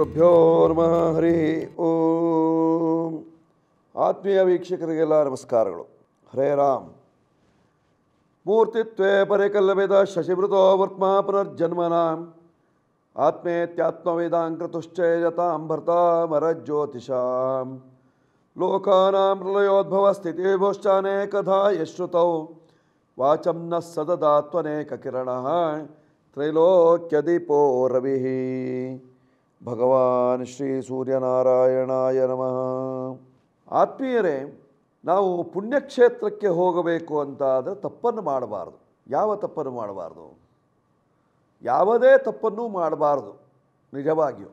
ಶ್ರೀಗುರುಭ್ಯೋ ನಮಃ ಹರಿ ಓಂ ಆತ್ಮೀಯ ವೀಕ್ಷಕರಿಗೆಲ್ಲ ನಮಸ್ಕಾರಗಳು ಹರೇ ರಾಮ್ ಮೂರ್ತಿತ್ವೇ ಪರಿಕಲ್ಯವೇದ ಶಶಿವೃತೋ ವರ್ತ್ಮ ಪುನರ್ಜನ್ಮನಾಂ ಆತ್ಮೇತ್ಯಾತ್ಮವೇದಾಂಕೃತುಶ್ಚೇಯತಾಂ ಭರ್ತಾಮರಜ್ಯೋತಿಷಾಂ ಲೋಕಾನಾಂ ಪ್ರಲಯೋದ್ಭವ ಸ್ಥಿತಿಭುಶ್ಚಾನೇಕಧಾ ಯಶ್ರುತೌ ವಾಚಂ ನ ಸದದಾತ್ವನೇಕ ಕಿರಣ ತ್ರೈಲೋಕ್ಯದೀಪೋ ರವಿ ಭಗವಾನ್ ಶ್ರೀ ಸೂರ್ಯನಾರಾಯಣಾಯ ನಮಃ ಆತ್ಮೀಯರೇ ನಾವು ಪುಣ್ಯಕ್ಷೇತ್ರಕ್ಕೆ ಹೋಗಬೇಕು ಅಂತ ಆದರೆ ತಪ್ಪನ್ನು ಮಾಡಬಾರ್ದು ಯಾವ ತಪ್ಪನ್ನು ಮಾಡಬಾರ್ದು ಯಾವುದೇ ತಪ್ಪನ್ನು ಮಾಡಬಾರ್ದು ನಿಜವಾಗಿಯೂ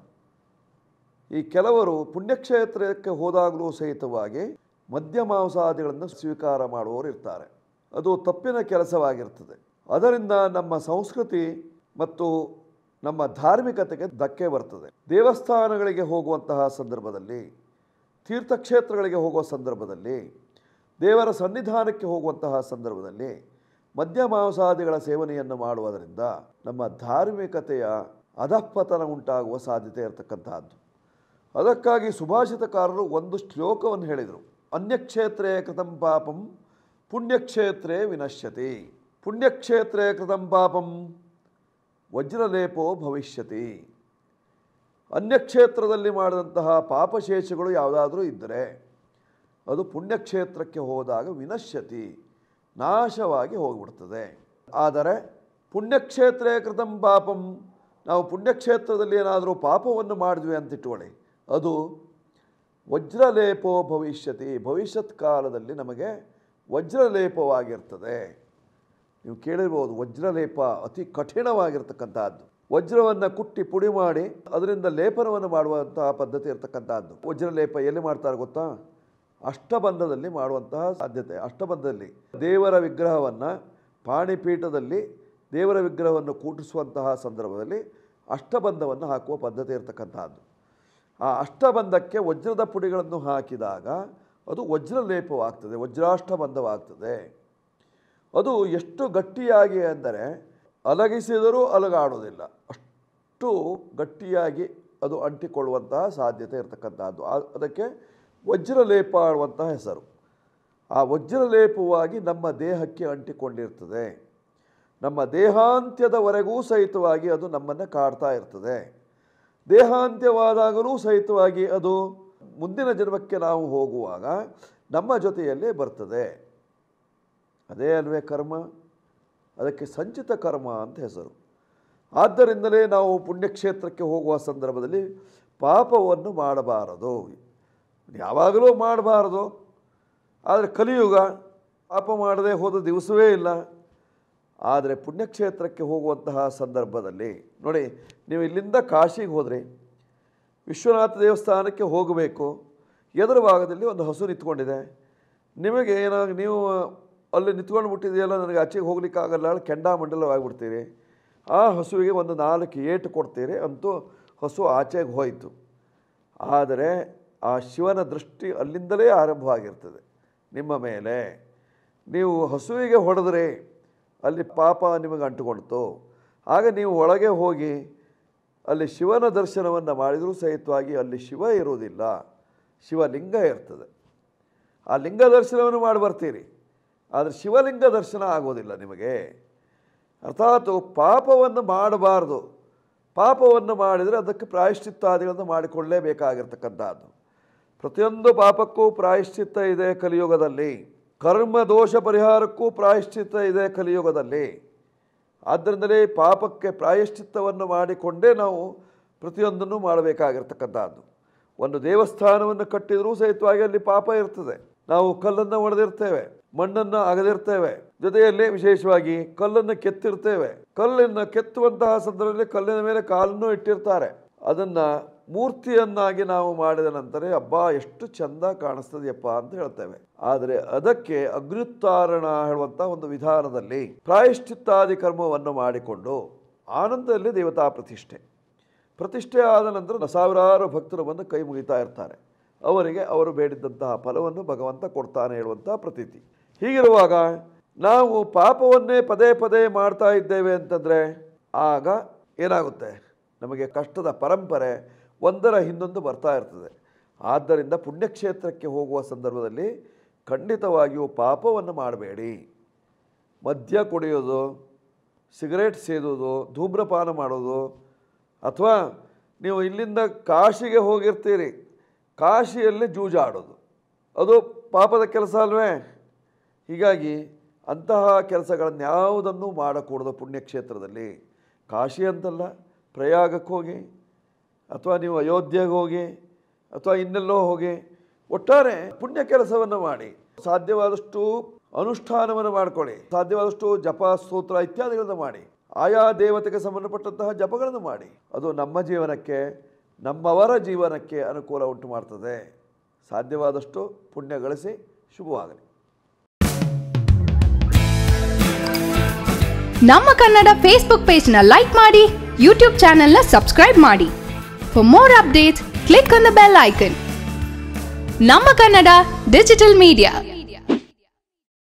ಈ ಕೆಲವರು ಪುಣ್ಯಕ್ಷೇತ್ರಕ್ಕೆ ಹೋದಾಗಲೂ ಸಹಿತವಾಗಿ ಮದ್ಯ ಮಾಂಸಾದಿಗಳನ್ನು ಸ್ವೀಕಾರ ಮಾಡುವವರು ಇರ್ತಾರೆ ಅದು ತಪ್ಪಿನ ಕೆಲಸವಾಗಿರ್ತದೆ ಅದರಿಂದ ನಮ್ಮ ಸಂಸ್ಕೃತಿ ಮತ್ತು ನಮ್ಮ ಧಾರ್ಮಿಕತೆಗೆ ಧಕ್ಕೆ ಬರ್ತದೆ ದೇವಸ್ಥಾನಗಳಿಗೆ ಹೋಗುವಂತಹ ಸಂದರ್ಭದಲ್ಲಿ ತೀರ್ಥಕ್ಷೇತ್ರಗಳಿಗೆ ಹೋಗುವ ಸಂದರ್ಭದಲ್ಲಿ ದೇವರ ಸನ್ನಿಧಾನಕ್ಕೆ ಹೋಗುವಂತಹ ಸಂದರ್ಭದಲ್ಲಿ ಮದ್ಯ ಮಾಂಸಾದಿಗಳ ಸೇವನೆಯನ್ನು ಮಾಡುವುದರಿಂದ ನಮ್ಮ ಧಾರ್ಮಿಕತೆಯ ಅಧಃಪತನ ಉಂಟಾಗುವ ಸಾಧ್ಯತೆ ಇರತಕ್ಕಂತಹದ್ದು ಅದಕ್ಕಾಗಿ ಸುಭಾಷಿತಕಾರರು ಒಂದು ಶ್ಲೋಕವನ್ನು ಹೇಳಿದರು ಅನ್ಯಕ್ಷೇತ್ರೇ ಕೃತಂ ಪಾಪಂ ಪುಣ್ಯಕ್ಷೇತ್ರೇ ವಿನಶ್ಯತಿ ಪುಣ್ಯಕ್ಷೇತ್ರೇ ಕೃತಂ ಪಾಪಂ ವಜ್ರಲೇಪೋ ಭವಿಷ್ಯತಿ ಅನ್ಯಕ್ಷೇತ್ರದಲ್ಲಿ ಮಾಡಿದಂತಹ ಪಾಪಶೇಷಗಳು ಯಾವುದಾದ್ರೂ ಇದ್ದರೆ ಅದು ಪುಣ್ಯಕ್ಷೇತ್ರಕ್ಕೆ ಹೋದಾಗ ವಿನಶ್ಯತಿ ನಾಶವಾಗಿ ಹೋಗಿಬಿಡ್ತದೆ ಆದರೆ ಪುಣ್ಯಕ್ಷೇತ್ರೇ ಕೃತಂ ಪಾಪಂ ನಾವು ಪುಣ್ಯಕ್ಷೇತ್ರದಲ್ಲಿ ಏನಾದರೂ ಪಾಪವನ್ನು ಮಾಡಿದ್ವಿ ಅಂತ ಇಟ್ಕೊಳ್ಳಿ ಅದು ವಜ್ರಲೇಪೋ ಭವಿಷ್ಯತಿ ಭವಿಷ್ಯತ್ ಕಾಲದಲ್ಲಿ ನಮಗೆ ವಜ್ರಲೇಪವಾಗಿರ್ತದೆ ನೀವು ಕೇಳಿರ್ಬೋದು ವಜ್ರಲೇಪ ಅತಿ ಕಠಿಣವಾಗಿರ್ತಕ್ಕಂಥದ್ದು ವಜ್ರವನ್ನು ಕುಟ್ಟಿ ಪುಡಿ ಮಾಡಿ ಅದರಿಂದ ಲೇಪನವನ್ನು ಮಾಡುವಂತಹ ಪದ್ಧತಿ ಇರತಕ್ಕಂಥದ್ದು ವಜ್ರಲೇಪ ಎಲ್ಲಿ ಮಾಡ್ತಾರೆ ಗೊತ್ತಾ ಅಷ್ಟಬಂಧದಲ್ಲಿ ಮಾಡುವಂತಹ ಸಾಧ್ಯತೆ ಅಷ್ಟಬಂಧದಲ್ಲಿ ದೇವರ ವಿಗ್ರಹವನ್ನು ಪಾಣಿಪೀಠದಲ್ಲಿ ದೇವರ ವಿಗ್ರಹವನ್ನು ಕೂಟಿಸುವಂತಹ ಸಂದರ್ಭದಲ್ಲಿ ಅಷ್ಟಬಂಧವನ್ನು ಹಾಕುವ ಪದ್ಧತಿ ಇರತಕ್ಕಂಥದ್ದು ಆ ಅಷ್ಟಬಂಧಕ್ಕೆ ವಜ್ರದ ಪುಡಿಗಳನ್ನು ಹಾಕಿದಾಗ ಅದು ವಜ್ರಲೇಪವಾಗ್ತದೆ ವಜ್ರಾಷ್ಟಬಂಧವಾಗ್ತದೆ ಅದು ಎಷ್ಟು ಗಟ್ಟಿಯಾಗಿ ಅಂದರೆ ಅಲಗಿಸಿದರೂ ಅಲಗಾಡೋದಿಲ್ಲ ಅಷ್ಟು ಗಟ್ಟಿಯಾಗಿ ಅದು ಅಂಟಿಕೊಳ್ಳುವಂತಹ ಸಾಧ್ಯತೆ ಇರತಕ್ಕಂಥದ್ದು ಆ- ಅದಕ್ಕೆ ವಜ್ರಲೇಪ ಅನ್ನುವಂತಹ ಹೆಸರು ಆ ವಜ್ರಲೇಪವಾಗಿ ನಮ್ಮ ದೇಹಕ್ಕೆ ಅಂಟಿಕೊಂಡಿರ್ತದೆ ನಮ್ಮ ದೇಹಾಂತ್ಯದವರೆಗೂ ಸಹಿತವಾಗಿ ಅದು ನಮ್ಮನ್ನು ಕಾಡ್ತಾ ಇರ್ತದೆ ದೇಹಾಂತ್ಯವಾದಾಗಲೂ ಸಹಿತವಾಗಿ ಅದು ಮುಂದಿನ ಜನ್ಮಕ್ಕೆ ನಾವು ಹೋಗುವಾಗ ನಮ್ಮ ಜೊತೆಯಲ್ಲೇ ಬರ್ತದೆ ಅದೇ ಅಲ್ವೇ ಕರ್ಮ ಅದಕ್ಕೆ ಸಂಚಿತ ಕರ್ಮ ಅಂತ ಹೆಸರು ಆದ್ದರಿಂದಲೇ ನಾವು ಪುಣ್ಯಕ್ಷೇತ್ರಕ್ಕೆ ಹೋಗುವ ಸಂದರ್ಭದಲ್ಲಿ ಪಾಪವನ್ನು ಮಾಡಬಾರದು ಯಾವಾಗಲೂ ಮಾಡಬಾರದು ಆದರೆ ಕಲಿಯುಗ ಪಾಪ ಮಾಡದೆ ಹೋದ ದಿವಸವೇ ಇಲ್ಲ ಆದರೆ ಪುಣ್ಯಕ್ಷೇತ್ರಕ್ಕೆ ಹೋಗುವಂತಹ ಸಂದರ್ಭದಲ್ಲಿ ನೋಡಿ ನೀವು ಇಲ್ಲಿಂದ ಕಾಶಿಗೆ ಹೋದ್ರಿ ವಿಶ್ವನಾಥ ದೇವಸ್ಥಾನಕ್ಕೆ ಹೋಗಬೇಕು ಎದುರು ಭಾಗದಲ್ಲಿ ಒಂದು ಹಸು ನಿಂತ್ಕೊಂಡಿದೆ ನಿಮಗೆ ಏನಾಗ ನೀವು ಅಲ್ಲಿ ನಿಂತ್ಕೊಂಡು ಬಿಟ್ಟಿದೆಯಲ್ಲ ನನಗೆ ಆಚೆಗೆ ಹೋಗ್ಲಿಕ್ಕಾಗಲ್ಲ ಹೇಳಿ ಕೆಂಡಾಮಂಡಲವಾಗಿಬಿಡ್ತೀರಿ ಆ ಹಸುವಿಗೆ ಒಂದು ನಾಲ್ಕು ಏಟು ಕೊಡ್ತೀರಿ ಅಂತೂ ಹಸು ಆಚೆಗೆ ಹೋಯಿತು ಆದರೆ ಆ ಶಿವನ ದೃಷ್ಟಿ ಅಲ್ಲಿಂದಲೇ ಆರಂಭವಾಗಿರ್ತದೆ ನಿಮ್ಮ ಮೇಲೆ ನೀವು ಹಸುವಿಗೆ ಹೊಡೆದ್ರೆ ಅಲ್ಲಿ ಪಾಪ ನಿಮಗೆ ಅಂಟುಕೊಳ್ತು ಆಗ ನೀವು ಒಳಗೆ ಹೋಗಿ ಅಲ್ಲಿ ಶಿವನ ದರ್ಶನವನ್ನು ಮಾಡಿದರೂ ಸಹಿತವಾಗಿ ಅಲ್ಲಿ ಶಿವ ಇರುವುದಿಲ್ಲ ಶಿವಲಿಂಗ ಇರ್ತದೆ ಆ ಲಿಂಗ ದರ್ಶನವನ್ನು ಮಾಡಿ ಬರ್ತೀರಿ ಆದರೆ ಶಿವಲಿಂಗ ದರ್ಶನ ಆಗೋದಿಲ್ಲ ನಿಮಗೆ ಅರ್ಥಾತ್ ಪಾಪವನ್ನು ಮಾಡಬಾರ್ದು ಪಾಪವನ್ನು ಮಾಡಿದರೆ ಅದಕ್ಕೆ ಪ್ರಾಯಶ್ಚಿತ್ತಾದಿಗಳನ್ನು ಮಾಡಿಕೊಳ್ಳಲೇಬೇಕಾಗಿರ್ತಕ್ಕಂಥದ್ದು ಪ್ರತಿಯೊಂದು ಪಾಪಕ್ಕೂ ಪ್ರಾಯಶ್ಚಿತ್ತ ಇದೆ ಕಲಿಯುಗದಲ್ಲಿ ಕರ್ಮ ದೋಷ ಪರಿಹಾರಕ್ಕೂ ಪ್ರಾಯಶ್ಚಿತ್ತ ಇದೆ ಕಲಿಯುಗದಲ್ಲಿ ಆದ್ದರಿಂದಲೇ ಪಾಪಕ್ಕೆ ಪ್ರಾಯಶ್ಚಿತ್ತವನ್ನು ಮಾಡಿಕೊಂಡೇ ನಾವು ಪ್ರತಿಯೊಂದನ್ನು ಮಾಡಬೇಕಾಗಿರ್ತಕ್ಕಂಥದ್ದು ಒಂದು ದೇವಸ್ಥಾನವನ್ನು ಕಟ್ಟಿದರೂ ಸಹಿತವಾಗಿ ಅಲ್ಲಿ ಪಾಪ ಇರ್ತದೆ ನಾವು ಕಲ್ಲನ್ನು ಒಡೆದಿರ್ತೇವೆ ಮಣ್ಣನ್ನು ಅಗದಿರ್ತೇವೆ ಜೊತೆಯಲ್ಲಿ ವಿಶೇಷವಾಗಿ ಕಲ್ಲನ್ನು ಕೆತ್ತಿರ್ತೇವೆ ಕಲ್ಲನ್ನು ಕೆತ್ತುವಂತಹ ಸಂದರ್ಭದಲ್ಲಿ ಕಲ್ಲಿನ ಮೇಲೆ ಕಾಲನ್ನು ಇಟ್ಟಿರ್ತಾರೆ ಅದನ್ನು ಮೂರ್ತಿಯನ್ನಾಗಿ ನಾವು ಮಾಡಿದ ನಂತರ ಹಬ್ಬ ಎಷ್ಟು ಚಂದ ಕಾಣಿಸ್ತದೆಯಪ್ಪ ಅಂತ ಹೇಳ್ತೇವೆ ಆದರೆ ಅದಕ್ಕೆ ಅಗ್ನಿತ್ತಾರಣ ಹೇಳುವಂಥ ಒಂದು ವಿಧಾನದಲ್ಲಿ ಪ್ರಾಯಶ್ಚಿತ್ತಾದಿ ಕರ್ಮವನ್ನು ಮಾಡಿಕೊಂಡು ಆನಂದದಲ್ಲಿ ದೇವತಾ ಪ್ರತಿಷ್ಠೆ ಪ್ರತಿಷ್ಠೆ ಆದ ನಂತರ ಸಾವಿರಾರು ಭಕ್ತರು ಬಂದು ಕೈ ಮುಗಿತಾ ಇರ್ತಾರೆ ಅವರಿಗೆ ಅವರು ಬೇಡಿದಂತಹ ಫಲವನ್ನು ಭಗವಂತ ಕೊಡ್ತಾನೆ ಹೇಳುವಂತಹ ಪ್ರತೀತಿ ಹೀಗಿರುವಾಗ ನಾವು ಪಾಪವನ್ನೇ ಪದೇ ಪದೇ ಮಾಡ್ತಾ ಇದ್ದೇವೆ ಅಂತಂದರೆ ಆಗ ಏನಾಗುತ್ತೆ ನಮಗೆ ಕಷ್ಟದ ಪರಂಪರೆ ಒಂದರ ಹಿಂದೊಂದು ಬರ್ತಾ ಇರ್ತದೆ ಆದ್ದರಿಂದ ಪುಣ್ಯಕ್ಷೇತ್ರಕ್ಕೆ ಹೋಗುವ ಸಂದರ್ಭದಲ್ಲಿ ಖಂಡಿತವಾಗಿಯೂ ಪಾಪವನ್ನು ಮಾಡಬೇಡಿ ಮದ್ಯ ಕುಡಿಯೋದು ಸಿಗರೇಟ್ ಸೇದೋದು ಧೂಮ್ರಪಾನ ಮಾಡೋದು ಅಥವಾ ನೀವು ಇಲ್ಲಿಂದ ಕಾಶಿಗೆ ಹೋಗಿರ್ತೀರಿ ಕಾಶಿಯಲ್ಲಿ ಜೂಜಾಡೋದು ಅದು ಪಾಪದ ಕೆಲಸ ಅಲ್ವೇ ಹೀಗಾಗಿ ಅಂತಹ ಕೆಲಸಗಳನ್ನು ಯಾವುದನ್ನು ಮಾಡಕೂಡದು ಪುಣ್ಯಕ್ಷೇತ್ರದಲ್ಲಿ ಕಾಶಿ ಅಂತಲ್ಲ ಪ್ರಯಾಗಕ್ಕೆ ಹೋಗಿ ಅಥವಾ ನೀವು ಅಯೋಧ್ಯೆಗೆ ಹೋಗಿ ಅಥವಾ ಇನ್ನೆಲ್ಲೋ ಹೋಗಿ ಒಟ್ಟಾರೆ ಪುಣ್ಯ ಕೆಲಸವನ್ನು ಮಾಡಿ ಸಾಧ್ಯವಾದಷ್ಟು ಅನುಷ್ಠಾನವನ್ನು ಮಾಡಿಕೊಳ್ಳಿ ಸಾಧ್ಯವಾದಷ್ಟು ಜಪ ಸ್ತೋತ್ರ ಇತ್ಯಾದಿಗಳನ್ನು ಮಾಡಿ ಆಯಾ ದೇವತೆಗೆ ಸಂಬಂಧಪಟ್ಟಂತಹ ಜಪಗಳನ್ನು ಮಾಡಿ ಅದು ನಮ್ಮ ಜೀವನಕ್ಕೆ ನಮ್ಮವರ ಜೀವನಕ್ಕೆ ಅನುಕೂಲ ಉಂಟು ಮಾಡ್ತದೆ ಸಾಧ್ಯವಾದಷ್ಟು ಪುಣ್ಯ ಗಳಿಸಿ ಶುಭವಾಗಲಿ ನಮ್ಮ ಕನ್ನಡ ಫೇಸ್ಬುಕ್ ಪೇಜ್ನ ಲೈಕ್ ಮಾಡಿ ಯೂಟ್ಯೂಬ್ ಚಾನೆಲ್ನ ಸಬ್ಸ್ಕ್ರೈಬ್ ಮಾಡಿ for more updates click on the bell icon ನಮ್ಮ ಕನ್ನಡ ಡಿಜಿಟಲ್ ಮೀಡಿಯಾ